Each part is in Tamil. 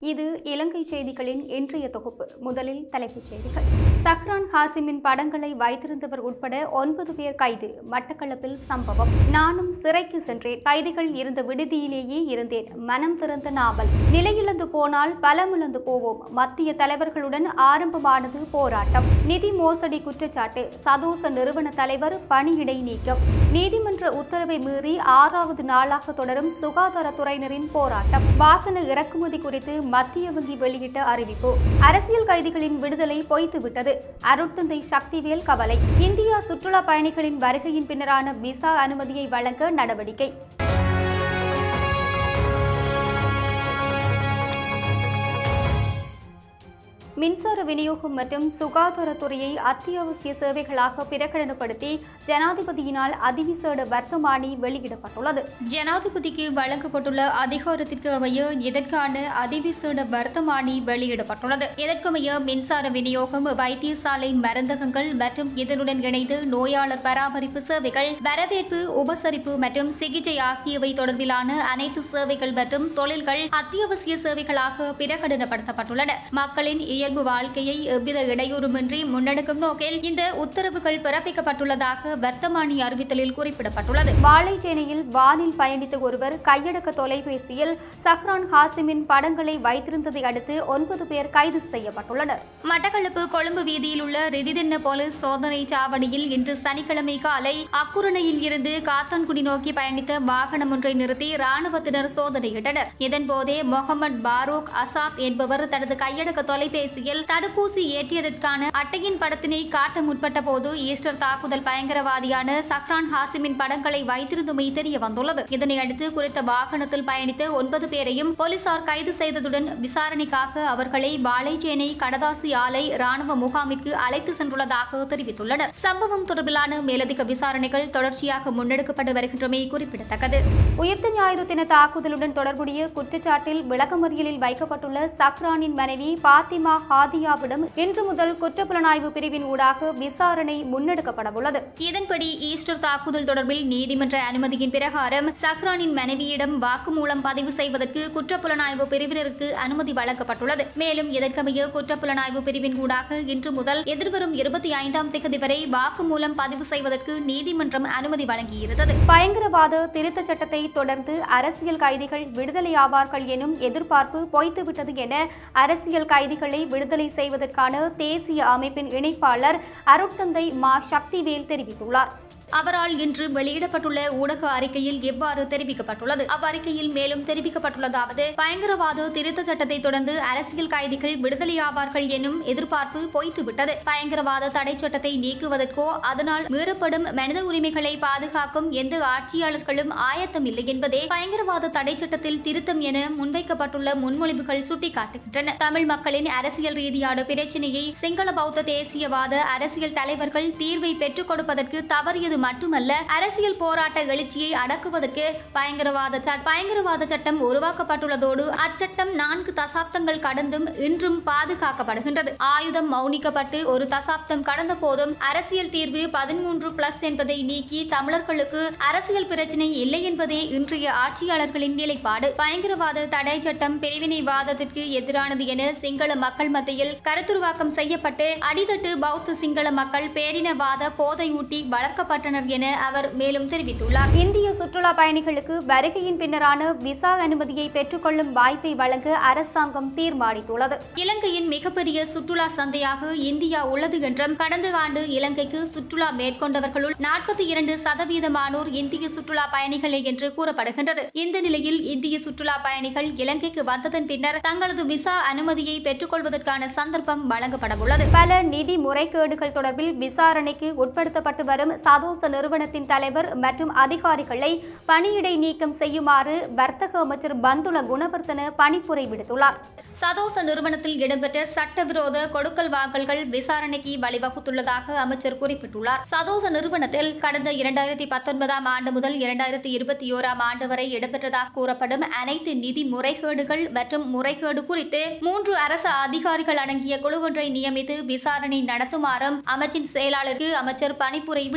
இது இலங்கை செய்திகளின் இன்றைய தொகுப்பு முதலில் தலைப்புச் செய்திகள் சஹ்ரான் ஹாசிமின் படங்களை வைத்திருந்தவர் உட்பட ஒன்பது பேர் கைது மட்டக்களப்பில் சம்பவம் நானும் சிறைக்கு சென்றேன் கைதிகள் இருந்த விடுதியிலேயே இருந்தேன் மனம் திறந்த நாவல் நிலையிழந்து போனால் பலமிழந்து போவோம் மத்திய தலைவர்களுடன் ஆரம்பமானது போராட்டம் நிதி மோசடி குற்றச்சாட்டு சதோச நிறுவன தலைவர் பணியிடை நீக்கம் நீதிமன்ற உத்தரவை மீறி ஆறாவது நாளாக தொடரும் சுகாதாரத்துறையினரின் போராட்டம் வாகன இறக்குமதி குறித்து மத்திய வங்கி வெளியிட்ட அறிவிப்பு அரசியல் கைதிகளின் விடுதலை பொய்த்துவிட்டது அருட்தந்தை சக்திவேல் கவலை இந்தியா சுற்றுலா பயணிகளின் வருகையின் பின்னரான விசா அனுமதியை வழங்க நடவடிக்கை மின்சார விநியோகம் மற்றும் சுகாதாரத்துறையை அத்தியாவசிய சேவைகளாக பிரகடனப்படுத்தி ஜனாதிபதியினால் அதிவிசேட வர்த்தமானி வெளியிடப்பட்டுள்ளது ஜனாதிபதிக்கு வழங்கப்பட்டுள்ள அதிகாரத்திற்கு அமைய இதற்கான அதிவிசேட வர்த்தமானி வெளியிடப்பட்டுள்ளது இதற்கமைய மின்சார விநியோகம் வைத்தியசாலை மருந்தகங்கள் மற்றும் இதனுடன் இணைந்து நோயாளர் பராமரிப்பு சேவைகள் வரவேற்பு உபசரிப்பு மற்றும் சிகிச்சை ஆகியவை தொடர்பிலான அனைத்து சேவைகள் மற்றும் தொழில்கள் அத்தியாவசிய சேவைகளாக பிரகடனப்படுத்தப்பட்டுள்ளன மக்களின் இயல்பு வாழ்க்கையை எவ்வித இடையூறுமின்றி முன்னெடுக்கும் நோக்கில் இந்த உத்தரவுகள் பிறப்பிக்கப்பட்டுள்ளதாக வர்த்தமானி அறிவித்தலில் குறிப்பிடப்பட்டுள்ளது வாழைச்சேனையில் வானில் பயணித்த ஒருவர் கையடக்க தொலைபேசியில் சஹ்ரான் ஹாசிமின் படங்களை வைத்திருந்ததை அடுத்து ஒன்பது பேர் கைது செய்யப்பட்டுள்ளனர் மட்டக்களப்பு கொழும்பு வீதியில் உள்ள ரிதிதென்ன போலீஸ் சோதனை சாவடியில் இன்று சனிக்கிழமை காலை அக்குரணையில் இருந்து காத்தான்குடி நோக்கி பயணித்த வாகனம் ஒன்றை நிறுத்தி ராணுவத்தினர் சோதனையிட்டனர் இதன்போதே முகமது பாரூக் அசாத் என்பவர் தனது கையடக்க தொலைபேசியில் தடுப்பூசி ஏற்றியதற்கான அட்டையின் படத்தினை காட்ட முற்பட்ட போது ஈஸ்டர் தாக்குதல் பயங்கரவாதியான சக்ரான் ஹாசிமின் படங்களை வைத்திருந்தமை தெரிய வந்துள்ளது இதனையடுத்து குறித்த வாகனத்தில் பயணித்த ஒன்பது பேரையும் போலீசார் கைது செய்ததுடன் விசாரணைக்காக அவர்களை வாழைச்சேனை கடதாசி ஆலை ராணுவ முகாமிற்கு அழைத்து சென்றுள்ளதாக தெரிவித்துள்ளனர் சம்பவம் தொடர்பிலான மேலதிக விசாரணைகள் தொடர்ச்சியாக முன்னெடுக்கப்பட்டு வருகின்றமை குறிப்பிடத்தக்கது உயிர்த்த ஞாயிறு தின தாக்குதலுடன் தொடர்புடைய குற்றச்சாட்டில் விளக்கமறியலில் வைக்கப்பட்டுள்ள சக்ரானின் மனைவி பாத்திமா ஹாதியாவிடம் இன்று முதல் குற்றப்புலனாய்வு பிரிவின் ஊடாக விசாரணை முன்னெடுக்கப்படவுள்ளது இதன்படி ஈஸ்டர் தாக்குதல் தொடர்பில் நீதிமன்ற அனுமதியின் பிரகாரம் சஹ்ரானின் மனைவியிடம் வாக்குமூலம் பதிவு செய்வதற்கு குற்றப்புலனாய்வு பிரிவினருக்கு அனுமதி வழங்கப்பட்டுள்ளது மேலும் இதற்கமைய குற்றப்புலனாய்வு பிரிவின் ஊடாக இன்று முதல் எதிர்வரும் இருபத்தி ஐந்தாம் தேதி வரை வாக்குமூலம் பதிவு செய்வதற்கு நீதிமன்றம் அனுமதி வழங்கியிருந்தது பயங்கரவாத திருத்தச் சட்டத்தை தொடர்ந்து அரசியல் கைதிகள் விடுதலையாவார்கள் எனும் எதிர்பார்ப்பு பொய்த்துவிட்டது என அரசியல் கைதிகளை விடுதலை செய்வதற்கான தேசிய அமைப்பின் இணைப்பாளர் அருட்தந்தை மா சக்திவேல் தெரிவித்துள்ளார் அவரால் இன்று வெளியிடப்பட்டுள்ள ஊடக அறிக்கையில் இவ்வாறு தெரிவிக்கப்பட்டுள்ளது அவ்வறிக்கையில் மேலும் தெரிவிக்கப்பட்டுள்ளதாவது பயங்கரவாத திருத்த சட்டத்தை தொடர்ந்து அரசியல் கைதிகள் விடுதலையாவார்கள் எனும் எதிர்பார்ப்பு பொய்த்துவிட்டது பயங்கரவாத தடை சட்டத்தை நீக்குவதற்கோ அதனால் மீறப்படும் மனித உரிமைகளை பாதுகாக்கும் எந்த ஆட்சியாளர்களும் ஆயத்தம் இல்லை என்பதே பயங்கரவாத தடை சட்டத்தில் திருத்தம் என முன்வைக்கப்பட்டுள்ள முன்மொழிவுகள் சுட்டிக்காட்டுகின்றன தமிழ் மக்களின் அரசியல் ரீதியான பிரச்சினையை சிங்கள பௌத்த தேசியவாத அரசியல் தலைவர்கள் தீர்வை பெற்றுக் கொடுப்பதற்கு தவறியது மட்டுமல்ல அரசியல் போராட்ட எழுச்சியை அடக்குவதற்கு பயங்கரவாத சட்- பயங்கரவாத சட்டம் உருவாக்கப்பட்டுள்ளதோடு அச்சட்டம் நான்கு தசாப்தங்கள் கடந்தும் இன்றும் பாதுகாக்கப்படுகின்றது ஆயுதம் மௌனிக்கப்பட்டு ஒரு தசாப்தம் கடந்த போதும் அரசியல் தீர்வு பதிமூன்று பிளஸ் என்பதை நீக்கி தமிழர்களுக்கு அரசியல் பிரச்சினை இல்லை என்பதே இன்றைய ஆட்சியாளர்களின் நிலைப்பாடு பயங்கரவாத தடை சட்டம் பிரிவினைவாதத்திற்கு எதிரானது என சிங்கள மக்கள் மத்தியில் கருத்துருவாக்கம் செய்யப்பட்டு அடித்தட்டு பௌத்த சிங்கள மக்கள் பேரினவாத போதையூட்டி வளர்க்கப்பட்டனர் என அவர் மேலும் தெரிவித்துள்ளார் இந்திய சுற்றுலா பயணிகளுக்கு வருகையின் பின்னரான விசா அனுமதியை பெற்றுக்கொள்ளும் வாய்ப்பை வழங்க அரசாங்கம் தீர்மானித்துள்ளது இலங்கையின் மிகப்பெரிய சுற்றுலா சந்தையாக இந்தியா உள்ளது என்றும் கடந்த ஆண்டு இலங்கைக்கு சுற்றுலா மேற்கொண்டவர்களுள் நாற்பத்தி இரண்டு சதவீதமானோர் இந்திய சுற்றுலா பயணிகளே என்று கூறப்படுகின்றது இந்த நிலையில் இந்திய சுற்றுலா பயணிகள் இலங்கைக்கு வந்ததன் பின்னர் தங்களது விசா அனுமதியை பெற்றுக்கொள்வதற்கான சந்தர்ப்பம் வழங்கப்படவுள்ளது பல நிதி முறைகேடுகள் தொடர்பில் விசாரணைக்கு உட்படுத்தப்பட்டு வரும் சதோச நிறுவனத்தின் தலைவர் மற்றும் அதிகாரிகளை பணியிடை நீக்கம் செய்யுமாறு வர்த்தக அமைச்சர் பந்துல குணவர்த்தன பணிப்புரை விடுத்துள்ளார் சதோச நிறுவனத்தில் இடம்பெற்ற சட்டவிரோத கொடுக்கல் வாங்கல்கள் விசாரணைக்கு வழிவகுத்துள்ளதாக அமைச்சர் குறிப்பிட்டுள்ளார் சதோச நிறுவனத்தில் கடந்த இரண்டாயிரத்தி பத்தொன்பதாம் ஆண்டு முதல் இரண்டாயிரத்தி இருபத்தி ஓராம் ஆண்டு வரை இடம்பெற்றதாக கூறப்படும் அனைத்து நிதி முறைகேடுகள் மற்றும் முறைகேடு குறித்து மூன்று அரசு அதிகாரிகள் அடங்கிய குழு ஒன்றை நியமித்து விசாரணை நடத்துமாறும் அமைச்சின் செயலாளருக்கு அமைச்சர் பணிப்புரை விடுத்துள்ளார்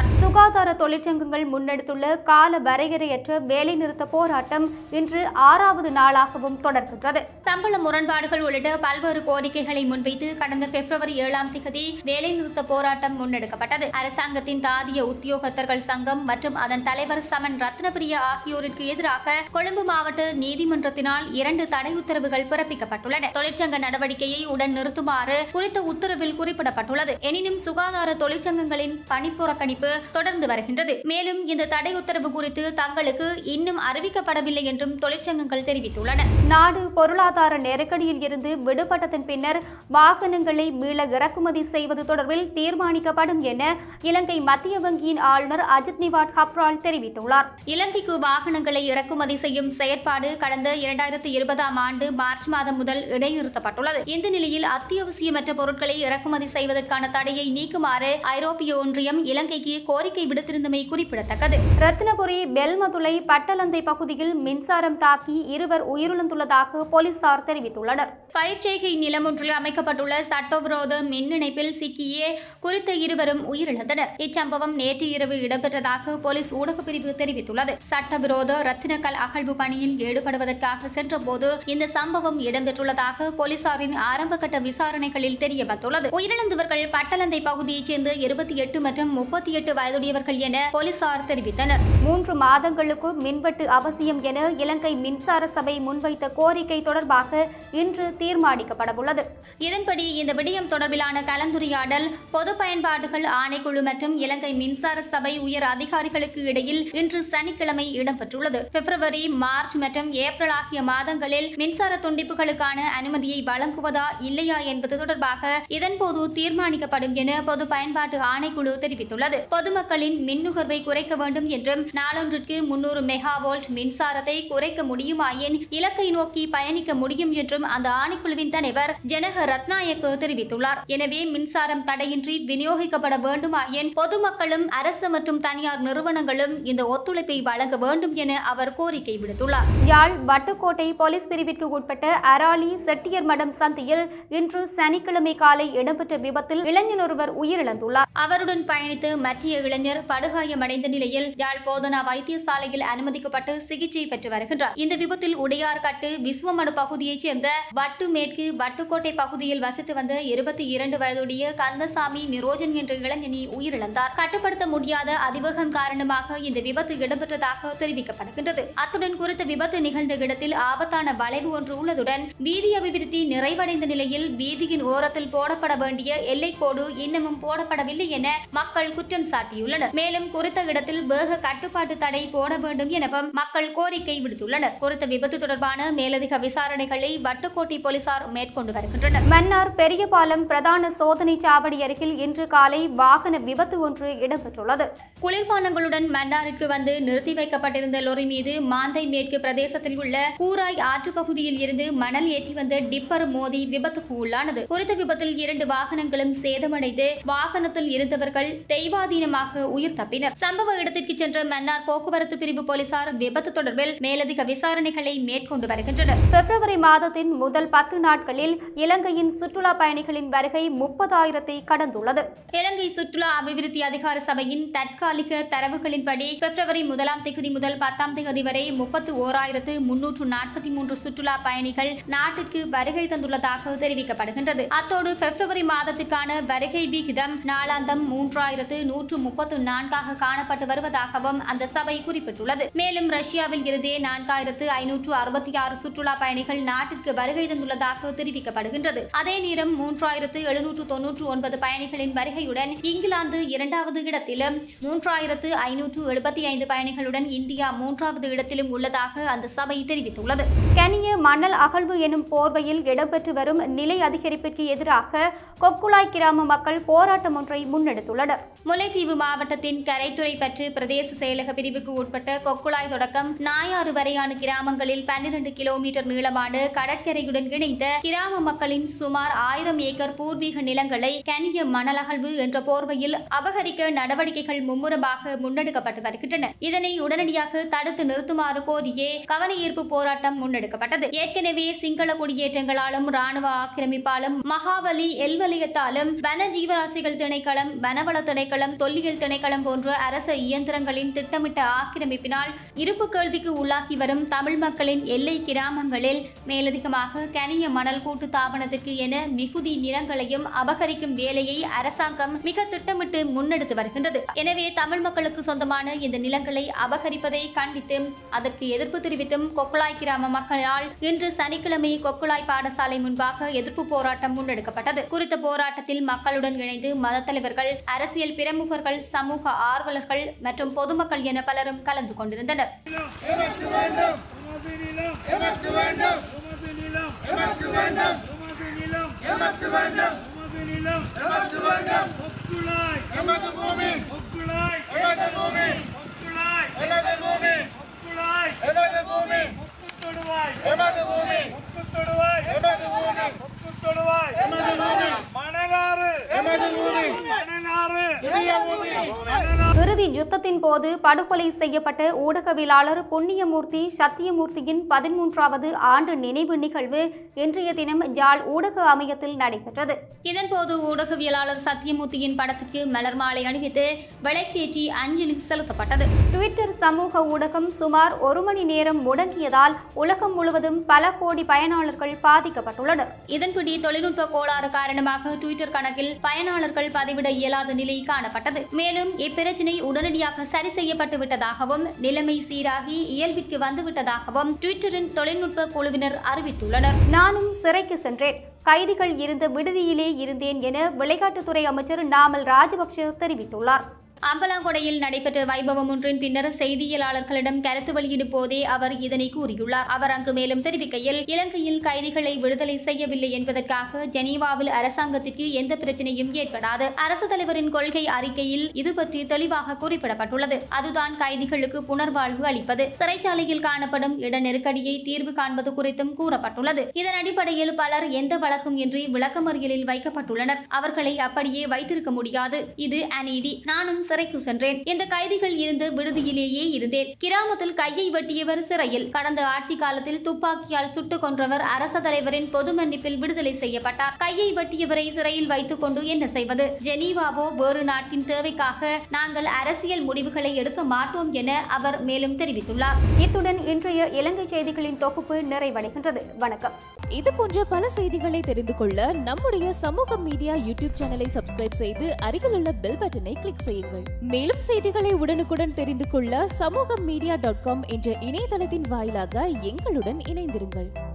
சுகாதார தொழிற்சங்கங்கள் முன்னெடுத்துள்ள கால வரையறையற்ற வேலைநிறுத்த போராட்டம் இன்று ஆறாவது நாளாகவும் தொடர்கின்றது சம்பள முரண்பாடுகள் உள்ளிட்ட பல்வேறு கோரிக்கைகளை முன்வைத்து கடந்த பிப்ரவரி ஏழாம் தேதி வேலைநிறுத்த போராட்டம் முன்னெடுக்கப்பட்டது அரசாங்கத்தின் தாதிய உத்தியோகத்தர்கள் சங்கம் மற்றும் அதன் தலைவர் சமன் ரத்னபிரிய ஆகியோருக்கு எதிராக கொழும்பு மாவட்ட நீதிமன்றத்தினால் இரண்டு தடை உத்தரவுகள் பிறப்பிக்கப்பட்டுள்ளன தொழிற்சங்க நடவடிக்கையை உடன் நிறுத்துமாறு குறித்த உத்தரவில் குறிப்பிடப்பட்டுள்ளது எனினும் சுகாதார தொழிற்சங்கங்களின் பணிப்புறக்கணிப்பு தொடர்ந்து வருகின்றது மேலும் இந்த தடை உத்தரவு குறித்து தங்களுக்கு இன்னும் அறிவிக்கப்படவில்லை என்றும் தொழிற்சங்கங்கள் தெரிவித்துள்ளன நாடு பொருளாதார நெருக்கடியில் இருந்து விடுபட்டதன் பின்னர் வாகனங்களை மீள இறக்குமதி செய்வது தொடர்பில் தீர்மானிக்கப்படும் என இலங்கை மத்திய வங்கியின் ஆளுநர் அஜித் நிவாட் ஹப்ரால் தெரிவித்துள்ளார் இலங்கைக்கு வாகனங்களை இறக்குமதி செய்யும் செயற்பாடு கடந்த இரண்டாயிரத்தி இருபதாம் ஆண்டு மார்ச் மாதம் முதல் இடைநிறுத்தப்பட்டுள்ளது இந்த நிலையில் அத்தியாவசியமற்ற பொருட்களை இறக்குமதி செய்வதற்கான தடையை நீக்குமாறு ஐரோப்பிய ஒன்றியம் இலங்கைக்கு கோரிக்கை விடுத்திருந்தமை குறிப்பிடத்தக்கது ரத்னபுரி பெல்மதுளை பட்டலந்தை பகுதியில் மின்சாரம் தாக்கி இருவர் உயிரிழந்துள்ளதாக போலீசார் தெரிவித்துள்ளனர் பயிர்ச்செய்கை நிலம் ஒன்றில் அமைக்கப்பட்டுள்ள சட்டவிரோத மின் இணைப்பில் சிக்கிய குறித்த இருவரும் உயிரிழந்தனர் இச்சம்பவம் நேற்று இரவு இடம்பெற்றதாக போலீஸ் ஊடகப் பிரிவு தெரிவித்துள்ளது சட்டவிரோத ரத்தினக்கல் அகழ்வு பணியில் ஈடுபடுவதற்காக சென்றபோது இந்த சம்பவம் இடம்பெற்றுள்ளதாக போலீசாரின் ஆரம்பகட்ட விசாரணைகளில் தெரிய வந்துள்ளது உயிரிழந்தவர்கள் பட்டலந்தை பகுதியைச் சேர்ந்த இருபத்தி எட்டு மற்றும் முப்பத்தி எட்டு வயதுடையவர்கள் என போலீசார் தெரிவித்தனர் மூன்று மாதங்களுக்கு மின்வெட்டு அவசியம் என இலங்கை மின்சார சபை முன்வைத்த கோரிக்கை தொடர்பாக இன்று தீர்மானிக்கப்படவுள்ளது இதன்படி இந்த விடயம் தொடர்பிலான கலந்துரையாடல் பொது பயன்பாடுகள் ஆணைக்குழு மற்றும் இலங்கை மின்சார சபை உயர் அதிகாரிகளுக்கு இடையில் இன்று சனிக்கிழமை இடம்பெற்றுள்ளது பிப்ரவரி மார்ச் மற்றும் ஏப்ரல் ஆகிய மாதங்களில் மின்சார துண்டிப்புகளுக்கான அனுமதியை வழங்குவதா இல்லையா என்பது தொடர்பாக இதன்போது தீர்மானிக்கப்படும் என பொது பயன்பாட்டு ஆணைக்குழு தெரிவித்துள்ளது பொதுமக்களின் மின் நுகர்வை குறைக்க வேண்டும் என்றும் நாளொன்றிற்கு முன்னூறு மெகா வோல்ட் மின்சாரத்தை குறைக்க முடியுமாயின் இலக்கை நோக்கி பயணிக்க முடியும் என்றும் அந்த ஆணைக்குழுவின் தலைவர் ஜனக ரத்நாயக்க தெரிவித்துள்ளார் எனவே மின்சாரம் தடையின்றி விநியோகிக்கப்பட வேண்டுமாயின் பொதுமக்களும் அரசு மற்றும் தனியார் நிறுவனங்களும் இந்த ஒத்துழைப்பை வழங்க வேண்டும் என அவர் கோரிக்கை விடுத்துள்ளார் யாழ் வட்டுக்கோட்டை போலீஸ் பிரிவிற்கு உட்பட்ட அராலி செட்டியர் மடம் சந்தியில் இன்று சனிக்கிழமை காலை இடம்பெற்ற விபத்தில் இளைஞர் ஒருவர் உயிரிழந்துள்ளார் அவருடன் பயணித்து மத்திய இளைஞர் படுகாயமடைந்த நிலையில் யாழ் போதனா வைத்தியசாலையில் அனுமதிக்கப்பட்டு சிகிச்சை பெற்று வருகின்றார் இந்த விபத்தில் உடையார்கட்டு விஸ்வமடு பகுதியைச் சேர்ந்த வட்டு மேற்கு வட்டுக்கோட்டை பகுதியில் வசித்து வந்த இருபத்தி இரண்டு வயதுடைய கந்தசாமி நிரோஜன் என்ற இளைஞனி உயிரிழந்தார் கட்டுப்படுத்த முடியாத அதிவேகம் காரணமாக இந்த விபத்து இடம்பெற்றதாக தெரிவிக்கப்படுகின்றது அத்துடன் குறித்த விபத்து நிகழ்ந்த இடத்தில் ஆபத்தான வளைவு ஒன்று உள்ளதுடன் வீதி அபிவிருத்தி நிறைவடைந்த நிலையில் வீதியின் ஓரத்தில் போடப்பட வேண்டிய எல்லைக்கோடு இன்னமும் போடப்படவில்லை என மக்கள் குற்றம் சாட்டியுள்ளனர் மேலும் குறித்த இடத்தில் வேக கட்டுப்பாட்டு தடை போட வேண்டும் எனவும் மக்கள் கோரிக்கை விடுத்துள்ளனர் குறித்த விபத்து தொடர்பான மேலதிக விசாரணைகளை வட்டுக்கோட்டை போலீசார் மேற்கொண்டு வருகின்றனர் மன்னார் பெரியபாலம் பிரதான சோதனை சாவடி அருகில் இன்று காலை வாகன விபத்து ஒன்று இடம்பெற்றுள்ளது குளிர்பானங்களுடன் மன்னாருக்கு வந்து நிறுத்தி வைக்கப்பட்டிருந்த லொரி மீது மாந்தை மேற்கு பிரதேசத்தில் உள்ள கூராய் ஆற்று பகுதியில் இருந்து மணல் ஏற்றி வந்த டிப்பர் மோதி விபத்துக்கு உள்ளானது குறித்த விபத்தில் இரண்டு வாகனங்களும் சேதமடைந்து வாகனத்தில் இருந்தவர்கள் தெய்வாதீனமாக உயிர் தப்பினர் சம்பவ இடத்திற்கு சென்ற மன்னார் போக்குவரத்து பிரிவு போலீசார் விபத்து தொடர்பில் மேலதிக விசாரணைகளை மேற்கொண்டு வருகின்றனர் பிப்ரவரி மாதத்தின் முதல் பத்து நாட்களில் இலங்கையின் சுற்றுலா பயணிகளின் வருகை முப்பதாயிரத்தை கடந்துள்ளது இலங்கை சுற்றுலா அபிவிருத்தி அதிகார சபையின் தற்காலிக தரவுகளின்படி பிப்ரவரி முதலாம் தேதி முதல் பத்தாம் தேதி வரை முப்பத்து ஓராயிரத்து முன்னூற்று நாற்பத்தி மூன்று சுற்றுலா பயணிகள் நாட்டிற்கு வருகை தந்துள்ளதாக தெரிவிக்கப்படுகின்றது அத்தோடு பிப்ரவரி மாதத்திற்கான வருகை விகிதம் நாளாந்தம் மூன்றாயிரத்து நூற்று முப்பத்து நான்காக காணப்பட்டு வருவதாகவும் அந்த சபை குறிப்பிட்டுள்ளது மேலும் ரஷ்யாவில் இருந்தே நான்காயிரத்து ஐநூற்று அறுபத்தி ஆறு சுற்றுலா பயணிகள் நாட்டிற்கு வருகை தந்துள்ளதாக தெரிவிக்கப்படுகின்றது அதே நேரம் மூன்றாயிரத்து எழுநூற்று தொன்னூற்று ஒன்பது பயணிகளின் வருகையுடன் இங்கிலாந்து இரண்டாவது இடத்திலும் மூன்றாயிரத்து ஐநூற்று எழுபத்தி ஐந்து பயணிகளுடன் இந்தியா மூன்றாவது இடத்திலும் உள்ளதாக அந்த சபை தெரிவித்துள்ளது கனிய மணல் அகழ்வு எனும் போர்வையில் இடம்பெற்று வரும் நிலை அதிகரிப்பிற்கு எதிராக கொக்குளாய் கிராம மக்கள் போராட்டம் ஒன்றை முன்னெடுத்துள்ளனர் முல்லைத்தீவு மாவட்டத்தின் கரைத்துறை பற்று பிரதேச செயலக பிரிவுக்கு உட்பட்ட கொக்குளாய் தொடக்கம் நாயாறு வரையான கிராமங்களில் பன்னிரண்டு கிலோமீட்டர் நீளமான கடற்கரையுடன் இணைந்த கிராம மக்களின் சுமார் ஆயிரம் ஏக்கர் பூர்வீக நிலங்களை கனிய மணல் அகழ்வு என்ற போர்வையில் அபகரிக்க நடவடிக்கைகள் மும்முரமாக முன்னெடுக்கப்பட்டு வருகின்றன இதனை உடனடியாக தடுத்து நிறுத்துமாறு கோரியே கவன ஈர்ப்பு போராட்டம் முன்னெடுக்கப்பட்டது ஏற்கனவே சிங்கள குடியேற்றங்களாலும் ராணுவ ஆக்கிரமிப்பாலும் மகாவலி எல்வலயத்தாலும் வன ஜீவராசிகள் திணைக்களம் வனவள திணைக்களம் தொல்லியல் தொல்லியல் திணைக்களம் போன்ற அரச இயந்திரங்களின் திட்டமிட்ட ஆக்கிரமிப்பினால் இருப்பு கேள்விக்கு உள்ளாகி வரும் தமிழ் மக்களின் எல்லை கிராமங்களில் மேலதிகமாக கனிய மணல் கூட்டு தாபனத்திற்கு என மிகுதி நிலங்களையும் அபகரிக்கும் வேலையை அரசாங்கம் மிக திட்டமிட்டு முன்னெடுத்து வருகின்றது எனவே தமிழ் மக்களுக்கு சொந்தமான இந்த நிலங்களை அபகரிப்பதை கண்டித்து அதற்கு எதிர்ப்பு தெரிவித்தும் கொக்குளாய் கிராம மக்களால் இன்று சனிக்கிழமை கொக்குளாய் பாடசாலை முன்பாக எதிர்ப்பு போராட்டம் முன்னெடுக்கப்பட்டது குறித்த போராட்டத்தில் மக்களுடன் இணைந்து மத தலைவர்கள் அரசியல் பிரமுகர்கள் சமூக ஆர்வலர்கள் மற்றும் பொதுமக்கள் என பலரும் கலந்து கொண்டிருந்தனர் உமது நிலம் எமக்கு வேண்டும் உமது நிலம் எமக்கு வேண்டும் உமது நிலம் எமக்கு வேண்டும் உமது நிலம் எமக்கு வேண்டும் ஒக்குளாய் எமது பூமி ஒக்குளாய் எமது பூமி ஒக்குளாய் எமது பூமி ஒக்குளாய் எமது பூமி ஒக்கு தொடுவாய் எமது பூமி ஒக்கு தொடுவாய் எமது பூமி ஒக்கு தொடுவாய் எமது பூமி மணலாறு எமது பூமி மணலாறு புதிய பூமி மணலாறு இறுதி யுத்தத்தின் போது படுகொலை செய்யப்பட்ட ஊடகவியலாளர் புண்ணியமூர்த்தி சத்தியமூர்த்தியின் பதிமூன்றாவது ஆண்டு நினைவு நிகழ்வு இன்றைய தினம் யாழ் ஊடக அமையத்தில் நடைபெற்றது இதன்போது ஊடகவியலாளர் சத்தியமூர்த்தியின் படத்திற்கு மலர் மாலை அணிவித்து விளக்கேற்றி அஞ்சலி செலுத்தப்பட்டது ட்விட்டர் சமூக ஊடகம் சுமார் ஒரு மணி நேரம் முடங்கியதால் உலகம் முழுவதும் பல கோடி பயனாளர்கள் பாதிக்கப்பட்டுள்ளனர் இதன்படி தொழில்நுட்ப கோளாறு காரணமாக ட்விட்டர் கணக்கில் பயனாளர்கள் பதிவிட இயலாத நிலை காணப்பட்டது மேலும் இப்பிரச்சினை உடனடியாக சரி செய்யப்பட்டு விட்டதாகவும் நிலைமை சீராகி இயல்பிற்கு வந்துவிட்டதாகவும் ட்விட்டரின் தொழில்நுட்ப குழுவினர் அறிவித்துள்ளனர் நானும் சிறைக்கு சென்றேன் கைதிகள் இருந்த விடுதியிலே இருந்தேன் என விளையாட்டுத்துறை அமைச்சர் நாமல் ராஜபக்ஷ தெரிவித்துள்ளார் அம்பலாங்கொடையில் நடைபெற்ற வைபவம் ஒன்றின் பின்னர் செய்தியாளர்களிடம் கருத்து வெளியிடும் போதே அவர் இதனை கூறியுள்ளார் அவர் அங்கு மேலும் தெரிவிக்கையில் இலங்கையில் கைதிகளை விடுதலை செய்யவில்லை என்பதற்காக ஜெனீவாவில் அரசாங்கத்திற்கு எந்த பிரச்சனையும் ஏற்படாது அரசு தலைவரின் கொள்கை அறிக்கையில் இது பற்றி தெளிவாக குறிப்பிடப்பட்டுள்ளது அதுதான் கைதிகளுக்கு புனர்வாழ்வு அளிப்பது சிறைச்சாலையில் காணப்படும் இட நெருக்கடியை தீர்வு காண்பது குறித்தும் கூறப்பட்டுள்ளது இதன் அடிப்படையில் பலர் எந்த வழக்கும் இன்றி விளக்கமறியலில் வைக்கப்பட்டுள்ளனர் அவர்களை அப்படியே வைத்திருக்க முடியாது இது அநீதி நானும் சிறைக்கு சென்றேன் இந்த கைதிகள் இருந்த விடுதியிலேயே இருந்தேன் கிராமத்தில் கையை வெட்டியவர் சிறையில் கடந்த ஆட்சி காலத்தில் துப்பாக்கியால் சுட்டுக் கொன்றவர் அரச தலைவரின் பொது மன்னிப்பில் விடுதலை செய்யப்பட்டார் கையை வெட்டியவரை சிறையில் வைத்துக் கொண்டு என்ன செய்வது ஜெனீவாவோ வேறு நாட்டின் தேவைக்காக நாங்கள் அரசியல் முடிவுகளை எடுக்க மாட்டோம் என அவர் மேலும் தெரிவித்துள்ளார் இத்துடன் இன்றைய இலங்கை செய்திகளின் தொகுப்பு நிறைவடைகின்றது வணக்கம் இது போன்ற பல செய்திகளை தெரிந்து கொள்ள நம்முடைய சமூக மீடியா யூடியூப் சேனலை சப்ஸ்கிரைப் செய்து அருகிலுள்ள பெல் பட்டனை கிளிக் செய்யுங்கள் மேலும் செய்திகளை உடனுக்குடன் தெரிந்து கொள்ள சமூக மீடியா டாட் காம் என்ற இணையதளத்தின் வாயிலாக எங்களுடன் இணைந்திருங்கள்